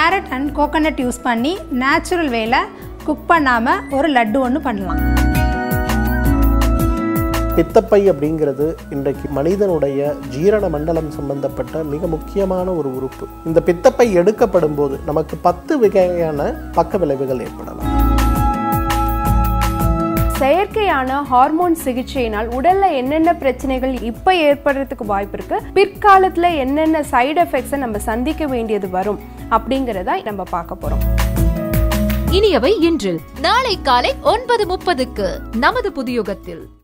carrot and coconut use பண்ணி natural வேல cook பண்ணாமல் ஒரு லட்டு ஒன்று பண்ணலாம் பித்தப்பை அப்படிங்கிறது இன்றைக்கு மனிதனுடைய ஜீரண மண்டலம் சம்பந்தப்பட்ட மிக முக்கியமான ஒரு உறுப்பு இந்த பித்தப்பை எடுக்கப்படும் போது நமக்கு பத்து வகையான பக்க விளைவுகள் ஏற்படலாம் செயற்கையான ஹார்மோன் சிகிச்சையினால் உடல்ல என்னென்ன பிரச்சனைகள் இப்ப ஏற்படுறதுக்கு வாய்ப்பு இருக்கு பிற்காலத்துல என்னென்ன சைடு எஃபெக்ட்ஸை நம்ம சந்திக்க வேண்டியது வரும் அப்படிங்கறத நம்ம பார்க்க போறோம் இனியவை இன்றில் நாளை காலை ஒன்பது முப்பதுக்கு நமது புதியுகத்தில்